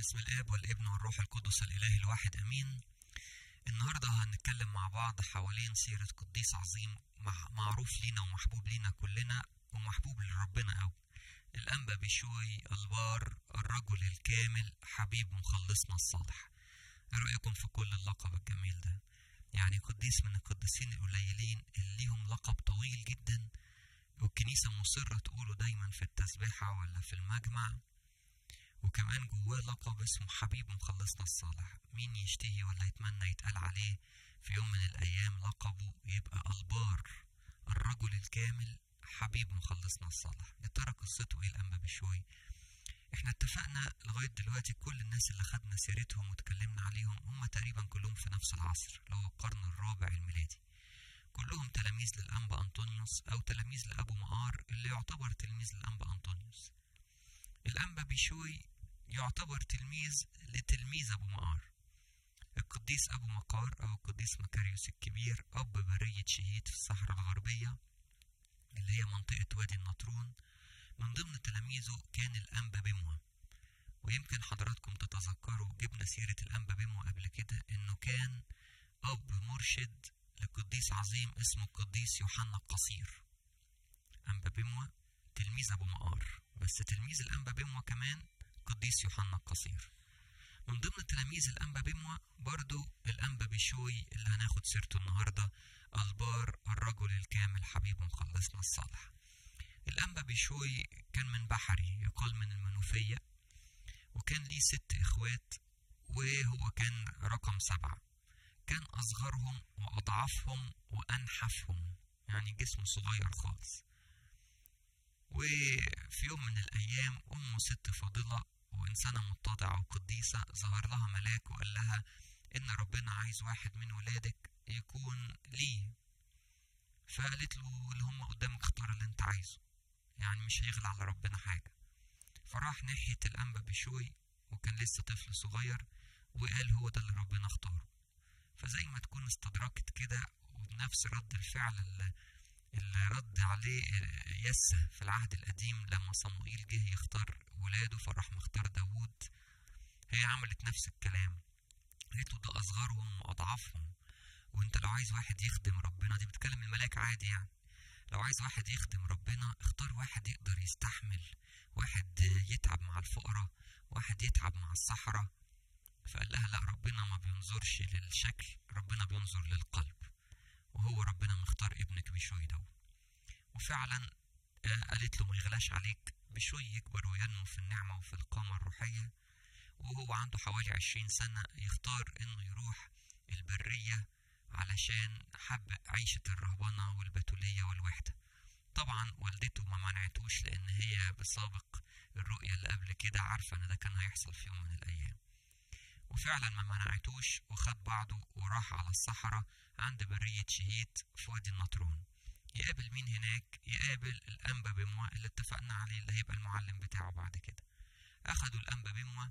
باسم الاب والابن والروح القدس الاله الواحد امين النهارده هنتكلم مع بعض حوالين سيرة قديس عظيم مع- معروف لينا ومحبوب لينا كلنا ومحبوب لربنا قوي الأنبا بشوي البار الرجل الكامل حبيب مخلصنا الصالح ايه رأيكم في كل اللقب الجميل ده يعني قديس من القديسين القليلين اللي ليهم لقب طويل جدا والكنيسة مصرة تقوله دايما في التسبيحة ولا في المجمع وكمان جواه لقب اسمه حبيب مخلصنا الصالح مين يشتهي ولا يتمنى يتقال عليه في يوم من الأيام لقبه يبقى البار الرجل الكامل حبيب مخلصنا الصالح يا ترى قصته ايه الأنبا بشوي احنا اتفقنا لغاية دلوقتي كل الناس اللي خدنا سيرتهم واتكلمنا عليهم هم تقريبا كلهم في نفس العصر اللي هو القرن الرابع الميلادي كلهم تلاميذ للأنبا أنطونيوس أو تلاميذ لأبو مقار اللي يعتبر تلميذ للأنبا أنطونيوس الأنبا بشوي يعتبر تلميذ لتلميذ أبو مقار القديس أبو مقار أو القديس مكاريوس الكبير أب برية شهيد في الصحراء الغربية اللي هي منطقة وادي النطرون من ضمن تلاميذه كان الأنبا بموى ويمكن حضراتكم تتذكروا جبنا سيرة الأنبا بموى قبل كده إنه كان أب مرشد لقديس عظيم اسمه القديس يوحنا القصير أنبا بموى تلميذ أبو مقار بس تلميذ الأنبا بموى كمان قديس يوحنا القصير من ضمن تلاميذ الأنبا بموى برضو الأنبا بشوي اللي هناخد سيرته النهاردة البار الرجل الكامل حبيب مخلصنا الصالح الأنبا بشوي كان من بحري يقال من المنوفية وكان ليه ست إخوات وهو كان رقم سبعة كان أصغرهم وأضعفهم وأنحفهم يعني جسمه صغير خالص وفي يوم من الأيام أمه ست فاضلة وإنسانة متضعة وقديسة ظهر لها ملاك وقال لها إن ربنا عايز واحد من ولادك يكون ليه فقالت له اللي هم قدامك اختار اللي انت عايزه يعني مش هيغلى على ربنا حاجة فراح ناحية الأنبا بشوي وكان لسه طفل صغير وقال هو ده اللي ربنا اختاره فزي ما تكون استدركت كده وبنفس رد الفعل اللي اللي رد عليه يسى في العهد القديم لما صموئيل جه يختار ولاده فراح مختار داوود هي عملت نفس الكلام قالت له ده أصغرهم وأضعفهم وانت لو عايز واحد يخدم ربنا دي بتكلم الملاك عادي يعني لو عايز واحد يخدم ربنا اختار واحد يقدر يستحمل واحد يتعب مع الفقراء واحد يتعب مع الصحراء فقال لها لا ربنا ما بينظرش للشكل ربنا بينظر للقلب وهو ربنا مختار ابنك بشوي ده وفعلا آه، قالت له ما يغلاش عليك بشوي يكبر وينمو في النعمة وفي القامة الروحية وهو عنده حوالي عشرين سنة يختار انه يروح البرية علشان حب عيشة الرهبنة والبتولية والوحدة طبعا والدته ما منعتوش لان هي بسابق الرؤية اللي قبل كده عارفة ان ده كان هيحصل في يوم من الايام وفعلا ما منعتوش وخد بعضه وراح على الصحراء عند برية شهيد في وادي النطرون يقابل مين هناك يقابل الأنبا بموى اللي اتفقنا عليه اللي هيبقى المعلم بتاعه بعد كده أخدوا الأنبا بموى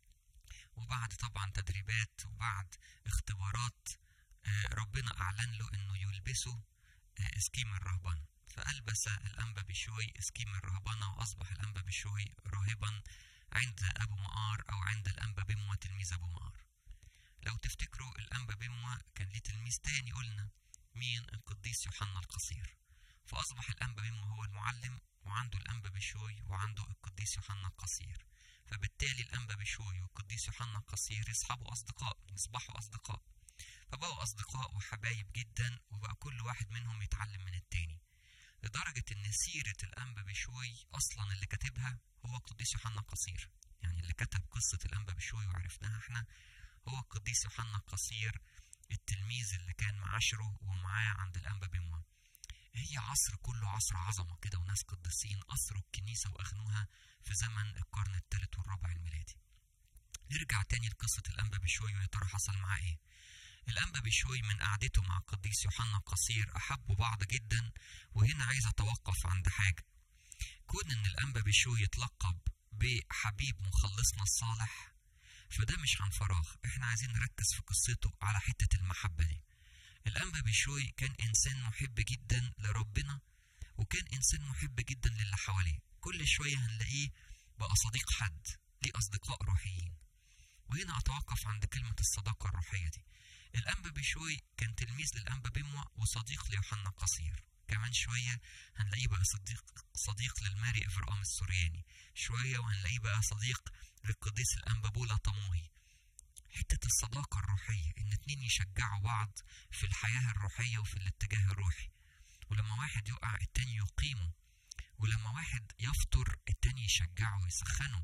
وبعد طبعا تدريبات وبعد اختبارات آه، ربنا أعلن له إنه يلبسه آه، اسكيم الرهبنة فألبس الأنبا بشوي اسكيم الرهبنة وأصبح الأنبا بشوي راهبا عند أبو مقار أو عند الأنبا بموى تلميذ أبو مقار لو تفتكروا الأنبا بموى كان ليه تلميذ تاني قلنا مين القديس يوحنا القصير فأصبح الأنبا بموى هو المعلم وعنده الأنبا بشوي وعنده القديس يوحنا القصير فبالتالي الأنبا بشوي والقديس يوحنا القصير يصحبوا أصدقاء يصبحوا أصدقاء فبقوا أصدقاء وحبايب جدا وبقى كل واحد منهم يتعلم من التاني لدرجة إن سيرة الأنبا بشوي أصلا اللي كاتبها هو القديس يوحنا القصير يعني اللي كتب قصة الأنبا بشوي وعرفناها احنا هو القديس يوحنا القصير التلميذ اللي كان معاشره ومعاه عند الأنبا بموى هي عصر كله عصر عظمة كده وناس قديسين أسروا الكنيسة وأغنوها في زمن القرن الثالث والرابع الميلادي نرجع تاني لقصة الأنبا بشوي ويا ترى حصل معاه إيه الأنبا بشوي من قعدته مع القديس يوحنا القصير أحبوا بعض جدا وهنا عايز أتوقف عند حاجة كون إن الأنبا بشوي يتلقب بحبيب مخلصنا الصالح فده مش عن فراغ احنا عايزين نركز في قصته على حتة المحبة دي الأنبا بشوي كان إنسان محب جدا لربنا وكان إنسان محب جدا للي حواليه كل شوية هنلاقيه بقى صديق حد ليه أصدقاء روحيين وهنا أتوقف عند كلمة الصداقة الروحية دي الأنبا بشوي كان تلميذ للأنبا بموى وصديق ليوحنا قصير كمان شوية هنلاقيه بقى صديق صديق للماري إفرام السورياني شوية وهنلاقيه بقى صديق للقديس الأنبا بولا طموهي حتة الصداقة الروحية إن اتنين يشجعوا بعض في الحياة الروحية وفي الاتجاه الروحي ولما واحد يقع التاني يقيمه ولما واحد يفطر التاني يشجعه ويسخنه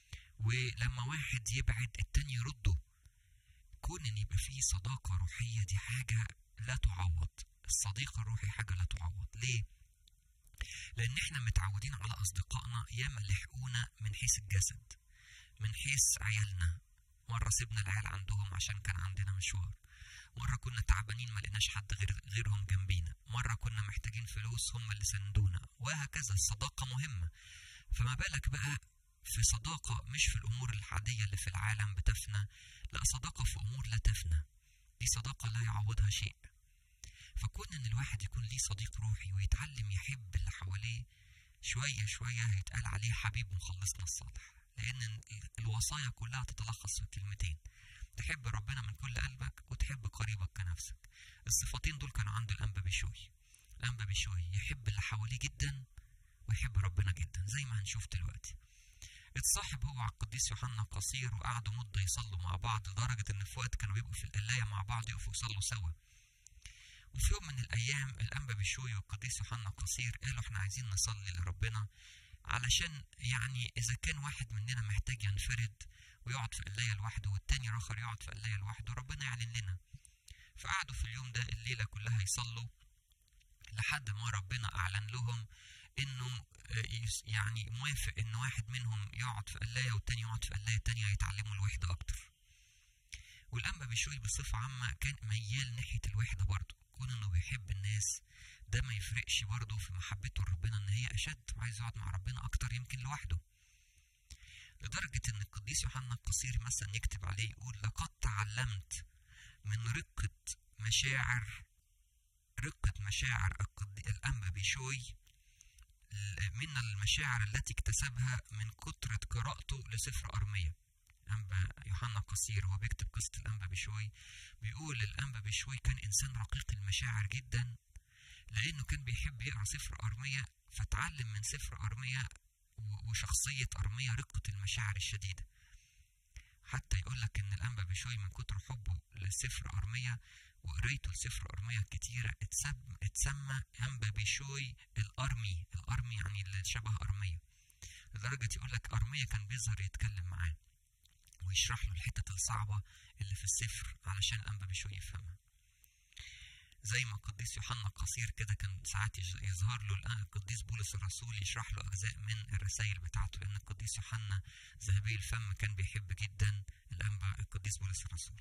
ولما واحد يبعد التاني يرده كون ان يبقى فيه صداقة روحية دي حاجة لا تعوض الصديق الروحي حاجة لا تعوض ليه؟ لأن احنا متعودين على أصدقائنا ياما لحقونا من حيث الجسد من حيث عيالنا مرة سيبنا العيال عندهم عشان كان عندنا مشوار مرة كنا تعبانين ما لقيناش حد غير غيرهم جنبينا مرة كنا محتاجين فلوس هم اللي سندونا وهكذا الصداقة مهمة فما بالك بقى في صداقة مش في الأمور العادية اللي في العالم بتفنى لا صداقة في أمور لا تفنى دي صداقة لا يعوضها شيء فكون إن الواحد يكون ليه صديق روحي ويتعلم يحب اللي حواليه شوية شوية هيتقال عليه حبيب مخلصنا الصالح لأن الوصايا كلها تتلخص في كلمتين تحب ربنا من كل قلبك وتحب قريبك كنفسك الصفتين دول كانوا عند الأنبا بشوي الأنبا بشوي يحب اللي حواليه جدا ويحب ربنا جدا زي ما هنشوف دلوقتي اتصاحب هو على القديس يوحنا قصير وقعدوا مدة يصلوا مع بعض لدرجة إن في وقت كانوا بيبقوا في القلاية مع بعض يقفوا يصلوا سوا وفي يوم من الأيام الأنبا بشوي والقديس يوحنا قصير قالوا إحنا عايزين نصلي لربنا علشان يعني إذا كان واحد مننا محتاج ينفرد ويقعد في قلاية لوحده والتاني آخر يقعد في قلاية لوحده ربنا يعلن لنا فقعدوا في اليوم ده الليلة كلها يصلوا لحد ما ربنا أعلن لهم إنه يعني موافق إن واحد منهم يقعد في قلاية والتاني يقعد في قلاية تانية يتعلموا الوحدة أكتر والأنبا بشوي بصفة عامة كان ميال ناحية الوحدة برضه كون إنه بيحب الناس ده ما يفرقش برضه في محبته لربنا إن هي أشد وعايز يقعد مع ربنا أكتر يمكن لوحده لدرجة إن القديس يوحنا القصير مثلا يكتب عليه يقول لقد تعلمت من رقة مشاعر رقة مشاعر الأنبا بشوي من المشاعر التي اكتسبها من كثرة قراءته لسفر أرمية أنبا يوحنا قصير وهو بيكتب قصة الأنبا بشوي بيقول الأنبا بشوي كان إنسان رقيق المشاعر جدا لأنه كان بيحب يقرأ سفر أرمية فتعلم من سفر أرمية وشخصية أرمية رقة المشاعر الشديدة حتى يقول لك إن الأنبا بشوي من كتر حبه لسفر أرمية وقرايته لسفر أرمية كتيرة اتسمى, اتسمى أنبا بشوي الأرمي الأرمي يعني اللي شبه أرمية لدرجة يقول لك أرمية كان بيظهر يتكلم معاه ويشرح له الحتة الصعبة اللي في السفر علشان الأنبا بشوي يفهمها زي ما القديس يوحنا القصير كده كان ساعات يظهر له القديس بولس الرسول يشرح له أجزاء من الرسائل بتاعته لأن القديس يوحنا ذهبي الفم كان بيحب جدا الأنبا القديس بولس الرسول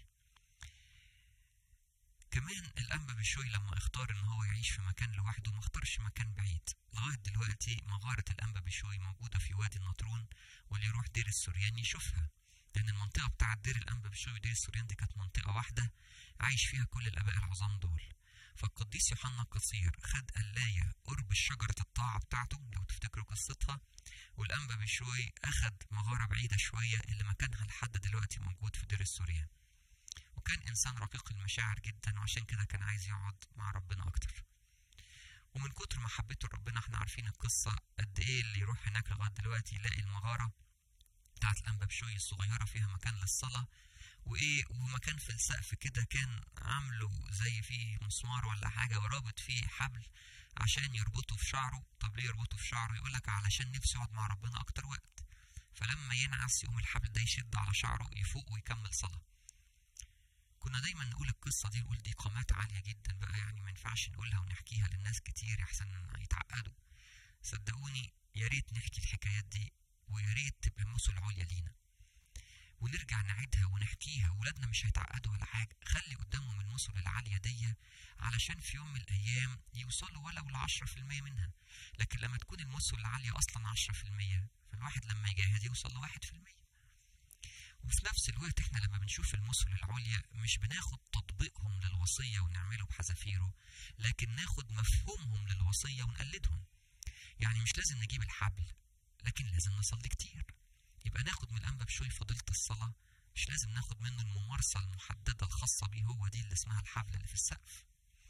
كمان الأنبا بشوي لما اختار إن هو يعيش في مكان لوحده ما اختارش مكان بعيد لغاية دلوقتي مغارة الأنبا بشوي موجودة في وادي النطرون واللي يروح دير السوريان يشوفها لأن المنطقة بتاعت دير الأنبا بشوي ودير السوريان دي كانت منطقة واحدة عايش فيها كل الآباء العظام دول فالقديس يوحنا القصير خد قلاية قرب شجرة الطاعة بتاعته لو تفتكروا قصتها والأنبا بشوي أخد مغارة بعيدة شوية اللي مكانها لحد دلوقتي موجود في دير السوريان وكان إنسان رقيق المشاعر جدا وعشان كده كان عايز يقعد مع ربنا أكتر ومن كتر محبته لربنا احنا عارفين القصة قد ايه اللي يروح هناك لغاية دلوقتي يلاقي المغارة بتاعت الأنبا بشوي الصغيرة فيها مكان للصلاة وايه ومكان في السقف كده كان عامله زي فيه مسمار ولا حاجة ورابط فيه حبل عشان يربطه في شعره طب ليه يربطه في شعره يقولك علشان نفسه يقعد مع ربنا أكتر وقت فلما ينعس يقوم الحبل ده يشد على شعره يفوق ويكمل صلاة كنا دايما نقول القصة دي نقول دي قامات عالية جدا بقى يعني ما ينفعش نقولها ونحكيها للناس كتير أحسن يتعقدوا صدقوني يا ريت نحكي الحكايات دي ويا ريت تبقى المثل العليا لينا ونرجع نعيدها ونحكيها ولادنا مش هيتعقدوا ولا حاجة خلي قدامهم المثل العالية دي علشان في يوم من الأيام يوصلوا ولو لعشرة في المية منها لكن لما تكون المثل العالية أصلا عشرة في المية فالواحد لما يجاهد يوصل لواحد في المية وفي نفس الوقت احنا لما بنشوف المثل العليا مش بناخد تطبيقهم للوصية ونعمله بحذافيره لكن ناخد مفهومهم للوصية ونقلدهم يعني مش لازم نجيب الحبل لكن لازم نصلي كتير يبقى ناخد من الأنبا بشوي فضيلة الصلاة مش لازم ناخد منه الممارسة المحددة الخاصة بيه هو دي اللي اسمها الحبل اللي في السقف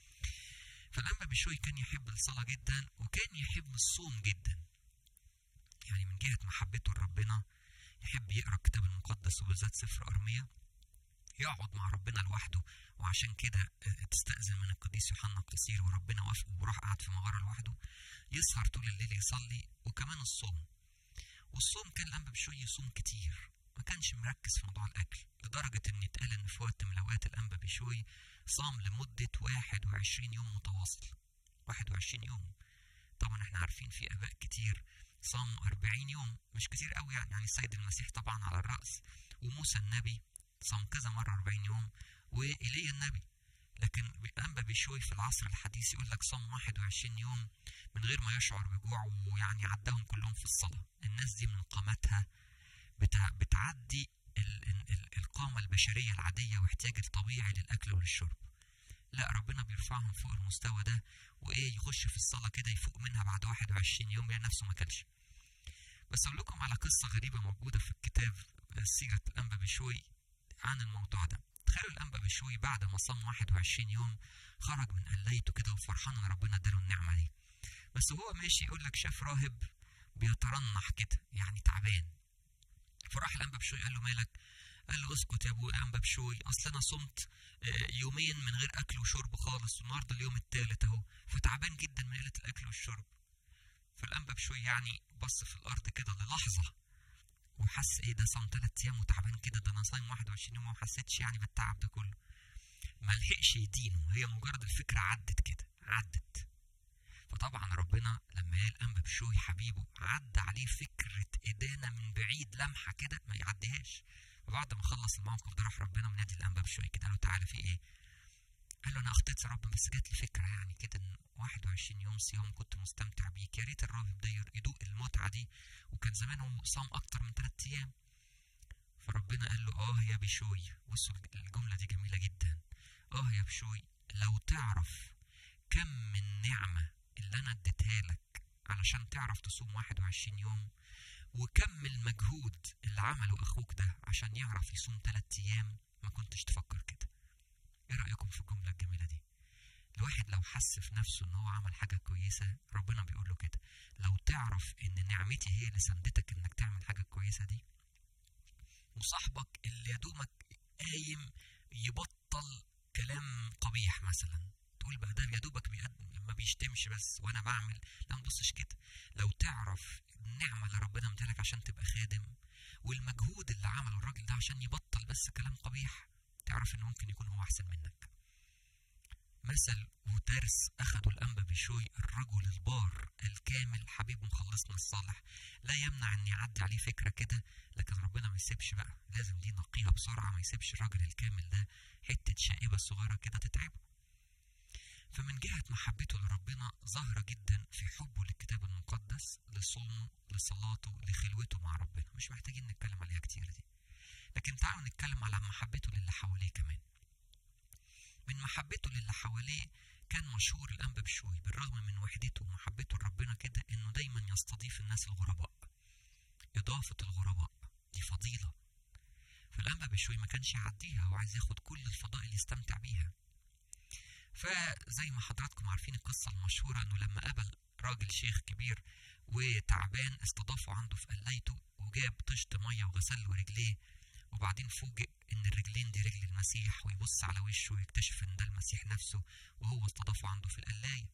فالأنبا بشوي كان يحب الصلاة جدا وكان يحب الصوم جدا يعني من جهة محبته لربنا يحب يقرأ الكتاب المقدس وبالذات سفر أرمية يقعد مع ربنا لوحده وعشان كده تستأذن من القديس يوحنا القصير وربنا وافقه وراح قعد في مغارة لوحده يسهر طول الليل يصلي وكمان الصوم والصوم كان الأنبا بشوي يصوم كتير ما كانش مركز في موضوع الأكل لدرجة إن اتقال إن في وقت من الأوقات الأنبا بشوي صام لمدة واحد وعشرين يوم متواصل واحد وعشرين يوم طبعا احنا عارفين في آباء كتير صاموا أربعين يوم مش كتير قوي يعني يعني السيد المسيح طبعا على الرأس وموسى النبي صام كذا مرة أربعين يوم وإيليا النبي لكن الأنبا بشوي في العصر الحديث يقول لك صام 21 يوم من غير ما يشعر بجوع ويعني عداهم كلهم في الصلاة الناس دي من قامتها بتع... بتعدي ال... ال... القامة البشرية العادية واحتياج الطبيعي للأكل وللشرب لا ربنا بيرفعهم فوق المستوى ده وإيه يخش في الصلاة كده يفوق منها بعد 21 يوم يلاقي نفسه ما كلش بس أقول لكم على قصة غريبة موجودة في الكتاب سيرة الأنبا بشوي عن الموضوع ده تخيلوا الأنبا بشوي بعد ما صام 21 يوم خرج من قليته كده وفرحان إن ربنا اداله النعمة دي بس هو ماشي يقول لك شاف راهب بيترنح كده يعني تعبان فراح الأنبا بشوي قال له مالك قال له اسكت يا ابو الأنبا بشوي اصل انا صمت يومين من غير اكل وشرب خالص والنهارده اليوم الثالث اهو فتعبان جدا من قله الاكل والشرب فالأنبا بشوي يعني بص في الارض كده للحظه وحس ايه ده صام ثلاث ايام وتعبان كده ده انا صايم 21 يوم وما حسيتش يعني بالتعب ده كله ما لحقش يدينه هي مجرد الفكره عدت كده عدت فطبعا ربنا لما قال الانبا بشوي حبيبه عدى عليه فكره ادانه من بعيد لمحه كده ما يعديهاش وبعد ما خلص الموقف ده راح ربنا منادي الانبا بشوي كده قال له تعالى في ايه قال له انا اخطيت يا رب بس جات لي فكره يعني كده ان 21 يوم صيام كنت مستمتع بيك يا ريت الراهب ده يدوق المتعه دي وكان زمان هو صام اكتر من 3 ايام فربنا قال له اه يا بشوي بصوا الجمله دي جميله جدا اه يا بشوي لو تعرف كم من نعمه اللي انا اديتها لك علشان تعرف تصوم 21 يوم وكم المجهود اللي عمله اخوك ده عشان يعرف يصوم 3 ايام ما كنتش تفكر كده ايه رايكم في الجمله الجميله دي الواحد لو حس في نفسه ان هو عمل حاجه كويسه ربنا بيقول له كده لو تعرف ان نعمتي هي اللي سندتك انك تعمل حاجه كويسه دي وصاحبك اللي يا دوبك قايم يبطل كلام قبيح مثلا تقول بقى ده يا دوبك ما بيشتمش بس وانا بعمل لا ما تبصش كده لو تعرف النعمه اللي ربنا مديلك عشان تبقى خادم والمجهود اللي عمله الراجل ده عشان يبطل بس كلام قبيح تعرف انه ممكن يكون هو احسن منك مثل ودرس أخده الأنبا بشوي الرجل البار الكامل حبيب مخلصنا الصالح لا يمنع أن يعدي عليه فكرة كده لكن ربنا ما يسيبش بقى لازم دي نقيها بسرعة ما يسيبش الراجل الكامل ده حتة شائبة صغيرة كده تتعبه فمن جهة محبته لربنا ظاهرة جدا في حبه للكتاب المقدس لصومه لصلاته لخلوته مع ربنا مش محتاجين نتكلم عليها كتير دي لكن تعالوا نتكلم على محبته للي حواليه كمان من محبته للي حواليه كان مشهور الأنبا بشوي بالرغم من وحدته ومحبته لربنا كده إنه دايما يستضيف الناس الغرباء إضافة الغرباء دي فضيلة فالأنبا بشوي ما كانش يعديها هو عايز ياخد كل الفضائل يستمتع بيها فزي ما حضراتكم عارفين القصة المشهورة إنه لما قابل راجل شيخ كبير وتعبان استضافه عنده في قلايته وجاب طشت مية وغسل له رجليه وبعدين فوجئ ان الرجلين دي رجل المسيح ويبص على وشه ويكتشف ان ده المسيح نفسه وهو استضافه عنده في القلاية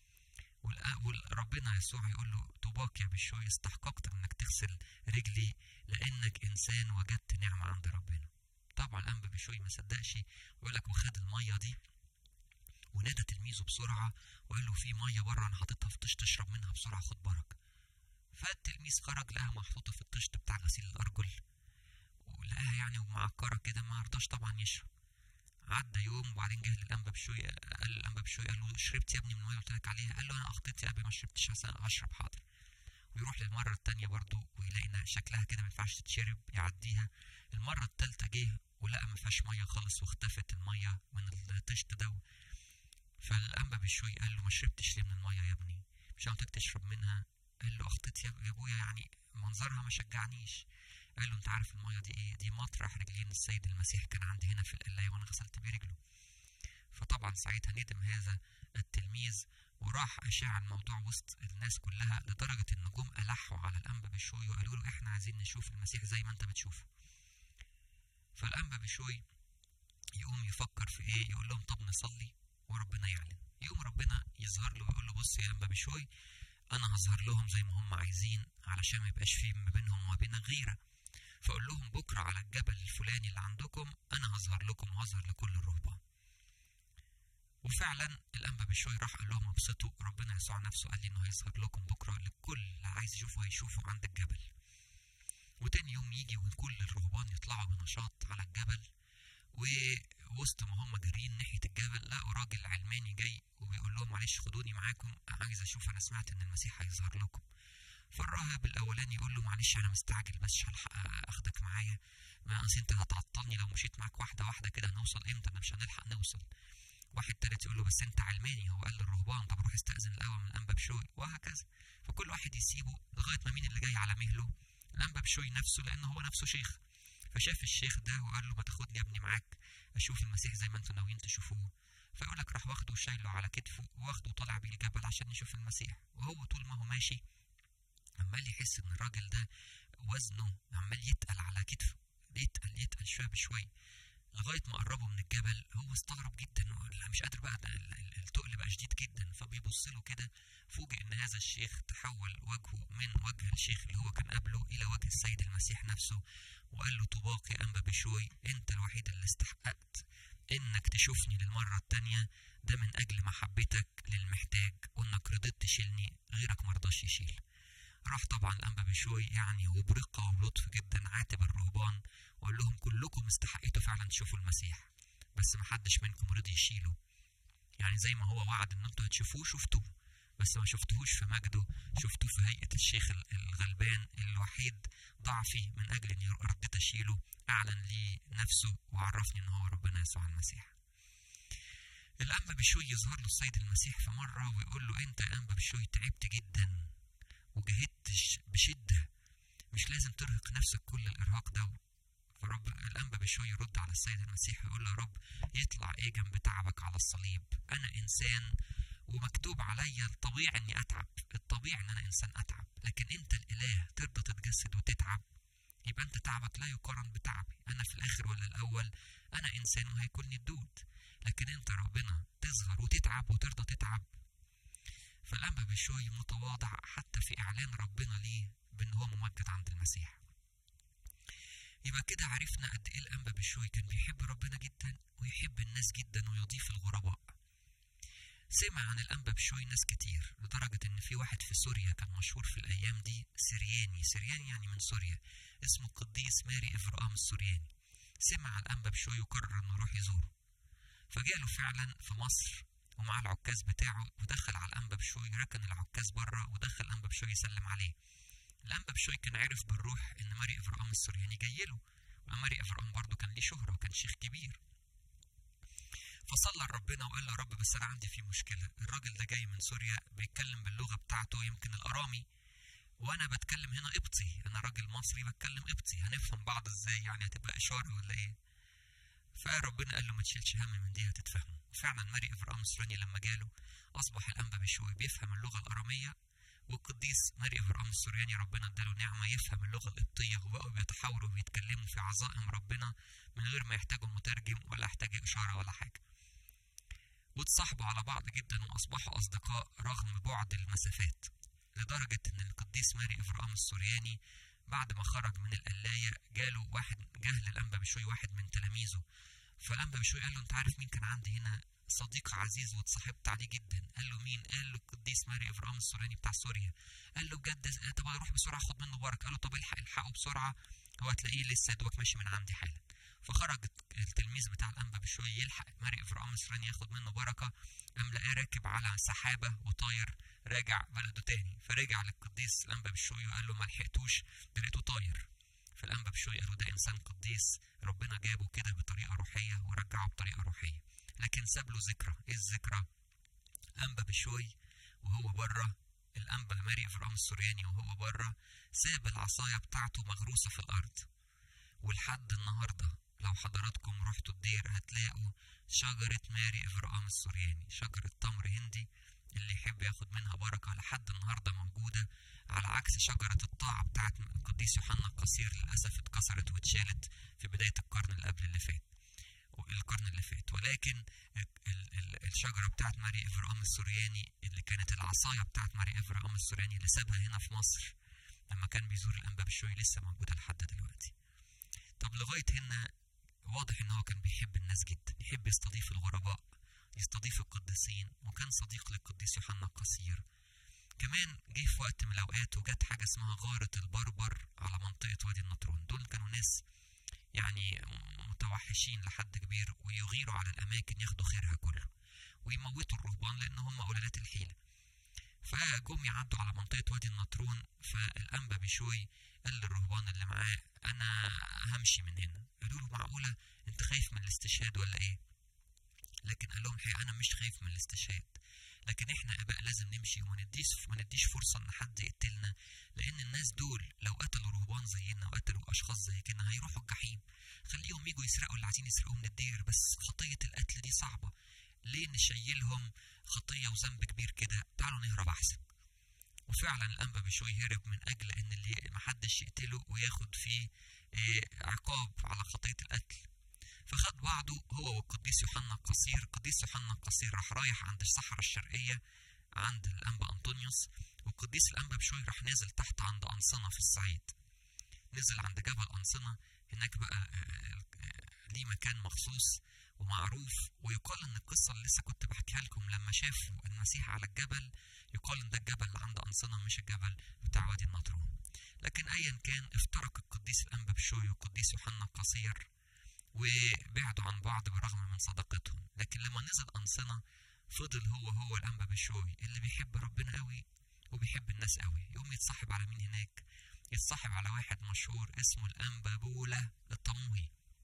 وربنا يسوع يقول له طوباك يا بشوي استحققت انك تغسل رجلي لانك انسان وجدت نعمة عند ربنا طبعا الانبا بشوي ما صدقش ويقول لك وخد المية دي ونادى تلميذه بسرعة وقال له في مية بره انا حاططها في طش تشرب منها بسرعة خد بركة فالتلميذ خرج لها محطوطة في الطشت بتاع غسيل الأرجل ولقاها يعني ومعكرة كده ما رضاش طبعا يشرب عدى يوم وبعدين جه للأنبا بشوية قال الأنبا بشوية قال له شربت يا ابني من المية قلت لك عليها قال له أنا أخطيت يا أبي ما شربتش أشرب حاضر ويروح للمرة التانية برضه ويلاقي إن شكلها كده ما ينفعش تتشرب يعديها المرة التالتة جه ولقى ما فيهاش مية خالص واختفت المية من الطشت ده فالأنبا بشوي قال له ما شربتش ليه من المية يا ابني مش قلت تشرب منها قال له أخطيت يا أبويا يعني منظرها ما شجعنيش قال له انت عارف الميه دي ايه دي مطرح رجلين السيد المسيح كان عندي هنا في القلايه وانا غسلت بيه رجله فطبعا ساعتها ندم هذا التلميذ وراح أشاع الموضوع وسط الناس كلها لدرجة إن جم ألحوا على الأنبا بشوي وقالوا له إحنا عايزين نشوف المسيح زي ما أنت بتشوفه فالأنبا بشوي يقوم يفكر في إيه يقول لهم طب نصلي وربنا يعلن يقوم ربنا يظهر له ويقول له بص يا أنبا بشوي أنا هظهر لهم زي ما هم عايزين علشان ما يبقاش في ما بينهم وما بينك غيرة فأقول لهم بكرة على الجبل الفلاني اللي عندكم أنا هظهر لكم وهظهر لكل الرهبان وفعلا الانبا بشوي راح قال لهم ابسطوا ربنا يسوع نفسه قال لي انه هيظهر لكم بكره لكل اللي عايز يشوفه هيشوفه عند الجبل وتاني يوم يجي وكل الرهبان يطلعوا بنشاط على الجبل ووسط ما هم جاريين ناحيه الجبل لقوا راجل علماني جاي وبيقول لهم معلش خدوني معاكم عايز اشوف انا سمعت ان المسيح هيظهر لكم فالراهب الاولاني يقول له معلش انا مستعجل بس مش هلحق اخدك معايا ما اصل انت هتعطلني لو مشيت معاك واحده واحده كده هنوصل امتى انا مش هنلحق نوصل واحد تالت يقول له بس انت علماني هو قال للرهبان طب روح استأذن الأول من الأنبا بشوي وهكذا فكل واحد يسيبه لغاية ما مين اللي جاي على مهله الأنبا بشوي نفسه لأنه هو نفسه شيخ فشاف الشيخ ده وقال له ما تاخدني يا ابني معاك أشوف المسيح زي ما انتوا ناويين تشوفوه فيقول لك راح واخده وشايله على كتفه واخده وطالع بيه الجبل عشان يشوف المسيح وهو طول ما هو ماشي عمال يحس ان الراجل ده وزنه عمال يتقل على كتفه يتقل يتقل شويه بشويه لغايه ما قربوا من الجبل هو استغرب جدا مش قادر بقى التقل بقى شديد جدا فبيبص له كده فوجئ ان هذا الشيخ تحول وجهه من وجه الشيخ اللي هو كان قبله الى وجه السيد المسيح نفسه وقال له طباق يا انبا بشوي انت الوحيد اللي استحققت انك تشوفني للمره التانيه ده من اجل محبتك للمحتاج وانك رضيت تشيلني غيرك مرضاش يشيل راح طبعا الانبا بشوي يعني وبرقه وبلطف جدا عاتب الرهبان وقال لهم كلكم استحقيتوا فعلا تشوفوا المسيح بس محدش منكم رضي يشيله يعني زي ما هو وعد ان انتوا هتشوفوه شفتوه بس ما شفتوهوش في مجده شفتوه في هيئة الشيخ الغلبان الوحيد ضعفي من أجل إني رضيت أشيله أعلن لي نفسه وعرفني إن هو ربنا يسوع المسيح الأنبا بشوي يظهر له السيد المسيح في مرة ويقول له أنت يا أنبا بشوي تعبت جدا وجهدت بشدة مش لازم ترهق نفسك كل الإرهاق ده فرب الأنبا بشوي يرد على السيد المسيح ويقول له يا رب يطلع إيه جنب تعبك على الصليب أنا إنسان ومكتوب عليا الطبيعي إني أتعب الطبيعي إن أنا إنسان أتعب لكن أنت الإله ترضى تتجسد وتتعب يبقى أنت تعبك لا يقارن بتعبي أنا في الآخر ولا الأول أنا إنسان وهيكونني الدود لكن أنت ربنا تظهر وتتعب وترضى تتعب فالأنبا بشوي متواضع حتى في إعلان ربنا ليه بأن هو ممجد عند المسيح يبقى كده عرفنا قد إيه الأنبا بشوي كان بيحب ربنا جدا ويحب الناس جدا ويضيف الغرباء سمع عن الأنبا بشوي ناس كتير لدرجة إن في واحد في سوريا كان مشهور في الأيام دي سرياني سرياني يعني من سوريا اسمه القديس ماري إفرام السورياني سمع عن الأنبا بشوي وقرر إنه يروح يزوره فجاله فعلا في مصر ومع العكاز بتاعه ودخل على الأنبا بشوي ركن العكاز بره ودخل الأنبا بشوي يسلم عليه الأنبا بشوي كان عارف بالروح إن ماري إفرام السورياني جاي له وماري إفرام برضه كان ليه شهرة وكان شيخ كبير فصلى لربنا وقال له يا رب بس أنا عندي في مشكلة الراجل ده جاي من سوريا بيتكلم باللغة بتاعته يمكن الأرامي وأنا بتكلم هنا قبطي أنا راجل مصري بتكلم قبطي هنفهم بعض إزاي يعني هتبقى إشارة ولا إيه فربنا قال له ما تشيلش هم من دي هتتفهموا وفعلا ماري إفرام السورياني لما جاله أصبح الأنبا بشوي بيفهم اللغة الأرامية والقديس ماري إفرام السورياني ربنا اداله نعمة يفهم اللغة القبطية وبقوا بيتحاوروا وبيتكلموا في عظائم ربنا من غير ما يحتاجوا مترجم ولا يحتاجوا إشارة ولا حاجة واتصاحبوا على بعض جدا وأصبحوا أصدقاء رغم بعد المسافات لدرجة إن القديس ماري إفرام السورياني بعد ما خرج من القلاية جاله واحد جه للأنبا بشوي واحد من تلاميذه فالأنبا بشوي قال له أنت عارف مين كان عندي هنا صديق عزيز واتصاحبت عليه جدا قال له مين قال له القديس ماري افرام السوراني بتاع سوريا قال له بجد طب روح بسرعه خد منه بركه قال له طب الحق الحقه بسرعه هو هتلاقيه لسه دوك ماشي من عندي حالا فخرج التلميذ بتاع الانبا بشوي يلحق ماري افرام السوراني ياخد منه بركه قام لقاه راكب على سحابه وطاير راجع بلده تاني فرجع للقديس الانبا بشوي وقال له ما لحقتوش لقيته طاير فالانبا بشوي قال له ده انسان قديس ربنا جابه كده بطريقه روحيه ورجعه بطريقه روحيه لكن ساب له ذكرى ايه الذكرى انبا بشوي وهو بره الأنبا ماري إفرام السورياني وهو بره ساب العصاية بتاعته مغروسة في الأرض ولحد النهاردة لو حضراتكم رحتوا الدير هتلاقوا شجرة ماري إفرام السورياني شجرة تمر هندي اللي يحب ياخد منها بركة لحد النهاردة موجودة على عكس شجرة الطاعة بتاعت القديس يوحنا القصير للأسف اتكسرت واتشالت في بداية القرن اللي قبل اللي فات القرن اللي فات ولكن ال- ال- الشجرة بتاعت ماري إفرام السورياني اللي كانت العصاية بتاعت ماري إفرام السورياني اللي سابها هنا في مصر لما كان بيزور الأنبا بشوي لسه موجودة لحد دلوقتي طب لغاية هنا واضح إن هو كان بيحب الناس جدا يحب يستضيف الغرباء يستضيف القديسين وكان صديق للقديس يوحنا القصير كمان جه في وقت من الأوقات وجت حاجة اسمها غارة البربر على منطقة وادي النطرون دول كانوا ناس يعني متوحشين لحد كبير ويغيروا على الأماكن ياخدوا خيرها كله ويموتوا الرهبان لأن هم قلالات الحيلة فجم يعدوا على منطقة وادي النطرون فالأنبا بشوي قال للرهبان اللي معاه أنا همشي من هنا قالوا له معقولة أنت خايف من الاستشهاد ولا إيه؟ لكن قال لهم الحقيقة أنا مش خايف من الاستشهاد لكن احنا اباء لازم نمشي وما نديش ما نديش فرصه ان حد يقتلنا لان الناس دول لو قتلوا رهبان زينا وقتلوا اشخاص زي كده هيروحوا الجحيم خليهم يجوا يسرقوا اللي عايزين يسرقوا من الدير بس خطيه القتل دي صعبه ليه نشيلهم خطيه وذنب كبير كده تعالوا نهرب احسن وفعلا الانبا بشوي هرب من اجل ان اللي محدش يقتله وياخد فيه اه عقاب على خطيه القتل فخد بعضه هو والقديس يوحنا القصير القديس يوحنا القصير راح رايح عند الصحراء الشرقية عند الأنبا أنطونيوس والقديس الأنبا بشوي راح نازل تحت عند أنصنة في الصعيد نزل عند جبل أنصنة هناك بقى ليه مكان مخصوص ومعروف ويقال ان القصة اللي لسه كنت بحكيها لكم لما شافوا المسيح على الجبل يقال ان ده الجبل اللي عند أنصنة مش الجبل بتاع وادي النطرون لكن ايا كان افترق القديس الأنبا بشوي والقديس يوحنا القصير وبعدوا عن بعض بالرغم من صداقتهم لكن لما نزل أنصنة فضل هو هو الأنبا بشوي اللي بيحب ربنا قوي وبيحب الناس قوي يقوم يتصاحب على مين هناك يتصاحب على واحد مشهور اسمه الأنبا بولا الطموهي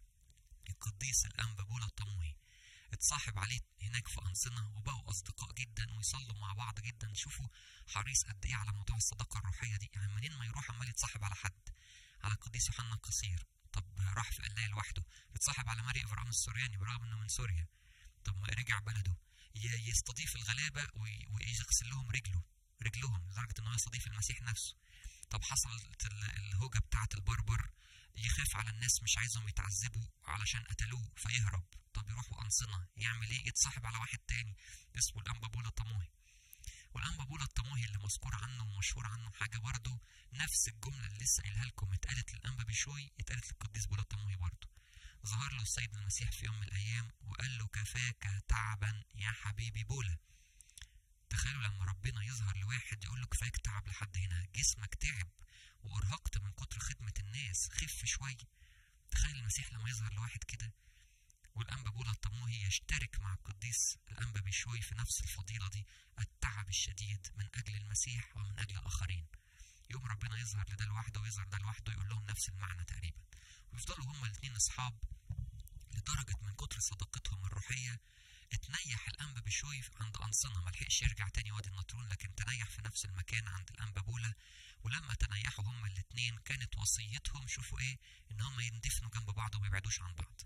القديس الأنبا بولا الطموهي اتصاحب عليه هناك في أنصنة وبقوا أصدقاء جدا ويصلوا مع بعض جدا شوفوا حريص قد إيه على موضوع الصداقة الروحية دي يعني منين ما يروح عمال يتصاحب على حد على القديس يوحنا القصير طب راح في قلاية لوحده اتصاحب على ماري افرام السورياني برغم انه من سوريا طب ما رجع بلده يستضيف الغلابة ويغسل لهم رجله رجلهم لدرجة انه يستضيف المسيح نفسه طب حصلت الهوجة بتاعة البربر يخاف على الناس مش عايزهم يتعذبوا علشان قتلوه فيهرب طب يروحوا أنصنة يعمل ايه يتصاحب على واحد تاني اسمه الأنبا بولا الطموهي والأنبا بولا الطموهي اللي مذكور عنه ومشهور عنه حاجة برضه نفس الجملة اللي لسه قايلها لكم اتقالت للأنبا بشوي اتقالت للقديس بولا الطموهي برضه ظهر له السيد المسيح في يوم من الأيام وقال له كفاك تعبا يا حبيبي بولا تخيلوا لما ربنا يظهر لواحد يقول له كفاك تعب لحد هنا جسمك تعب وأرهقت من كتر خدمة الناس خف شوية تخيل المسيح لما يظهر لواحد كده والأنبا بولا الطموهي يشترك مع القديس الأنبا بشوي في نفس الفضيلة دي التعب الشديد من أجل المسيح ومن أجل الآخرين يوم ربنا يظهر لده لوحده ويظهر ده لوحده يقول لهم نفس المعنى تقريبا ويفضلوا هما الاثنين أصحاب لدرجة من كتر صداقتهم الروحية اتنيح الأنبا بشوي عند أنصنة ملحقش يرجع تاني وادي النطرون لكن تنيح في نفس المكان عند الأنبا بولا ولما تنيحوا هما الاتنين كانت وصيتهم شوفوا ايه ان هما يندفنوا جنب بعض وما يبعدوش عن بعض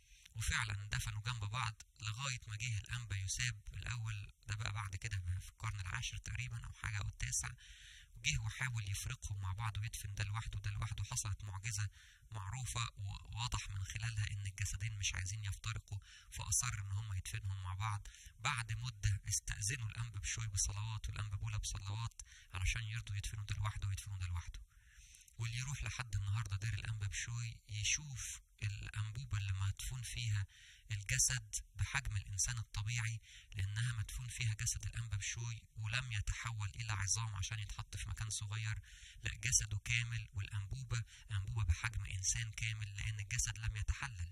وفعلا اندفنوا جنب بعض لغاية ما جه الأنبا يساب الأول ده بقى بعد كده في القرن العاشر تقريبا أو حاجة أو التاسع جه وحاول يفرقهم مع بعض ويدفن ده لوحده وده لوحده حصلت معجزة معروفة وواضح من خلالها إن الجسدين مش عايزين يفترقوا فأصر إن هم يدفنهم مع بعض بعد مدة استأذنوا الأنبا بشوي بصلوات والأنبا بولا بصلوات علشان يرضوا يدفنوا ده لوحده ويدفنوا ده لوحده واللي يروح لحد النهاردة دير الأنبا بشوي يشوف الأنبوبة اللي مدفون فيها الجسد بحجم الإنسان الطبيعي لأنها مدفون فيها جسد الأنبا بشوي ولم يتحول إلى عظام عشان يتحط في مكان صغير لا جسده كامل والأنبوبة أنبوبة بحجم إنسان كامل لأن الجسد لم يتحلل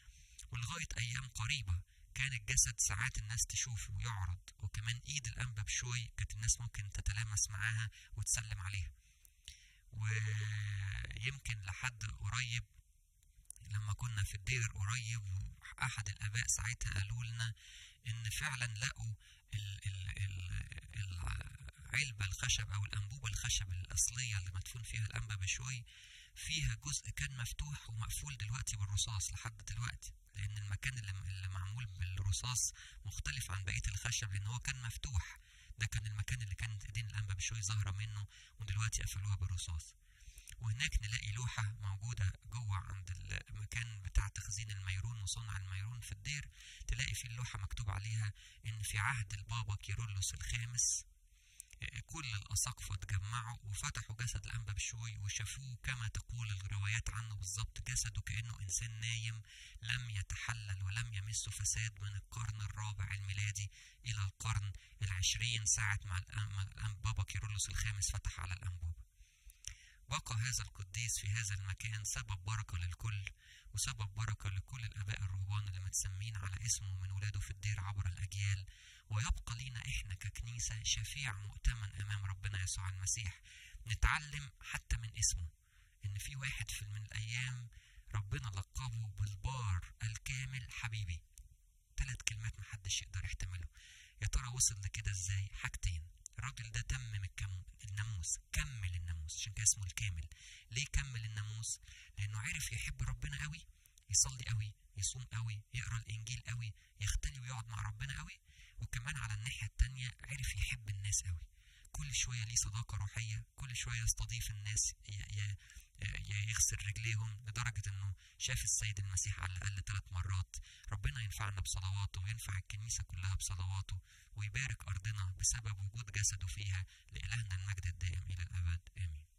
ولغاية أيام قريبة كان الجسد ساعات الناس تشوفه ويعرض وكمان إيد الأنبا بشوي كانت الناس ممكن تتلامس معاها وتسلم عليها ويمكن لحد قريب لما كنا في الدير قريب احد الاباء ساعتها قالوا لنا ان فعلا لقوا ال ال ال ال العلبة الخشب أو الأنبوبة الخشب الأصلية اللي مدفون فيها الأنبا بشوي فيها جزء كان مفتوح ومقفول دلوقتي بالرصاص لحد دلوقتي لأن المكان اللي, اللي معمول بالرصاص مختلف عن بقية الخشب لأن هو كان مفتوح ده كان المكان اللي كانت ايدين الأنبا بشوي ظاهرة منه ودلوقتي قفلوها بالرصاص وهناك نلاقي لوحة موجودة جوه عند المكان بتاع تخزين الميرون وصنع الميرون في الدير تلاقي في اللوحة مكتوب عليها إن في عهد البابا كيرلس الخامس كل الأساقفة اتجمعوا وفتحوا جسد الأنبا بشوي وشافوه كما تقول الروايات عنه بالظبط جسده كأنه إنسان نايم لم يتحلل ولم يمسه فساد من القرن الرابع الميلادي إلى القرن العشرين ساعة ما البابا كيرلس الخامس فتح على الأنبوبة بقى هذا القديس في هذا المكان سبب بركة للكل وسبب بركة لكل الآباء الرهبان اللي متسمين على اسمه من ولاده في الدير عبر الأجيال ويبقى لينا إحنا ككنيسة شفيع مؤتمن أمام ربنا يسوع المسيح نتعلم حتى من اسمه إن في واحد في من الأيام ربنا لقبه بالبار الكامل حبيبي ثلاث كلمات محدش يقدر يحتمله يا ترى وصل لكده ازاي حاجتين الراجل ده تمم الكم... الناموس كمل الناموس عشان كده اسمه الكامل ليه كمل الناموس لانه عرف يحب ربنا قوي يصلي قوي يصوم قوي يقرا الانجيل قوي يختلي ويقعد مع ربنا قوي وكمان على الناحيه التانية عرف يحب الناس قوي كل شويه ليه صداقه روحيه كل شويه يستضيف الناس ي... ي... يغسل رجليهم لدرجة انه شاف السيد المسيح على الأقل ثلاث مرات ربنا ينفعنا بصلواته وينفع الكنيسة كلها بصلواته ويبارك أرضنا بسبب وجود جسده فيها لإلهنا المجد الدائم إلى الأبد آمين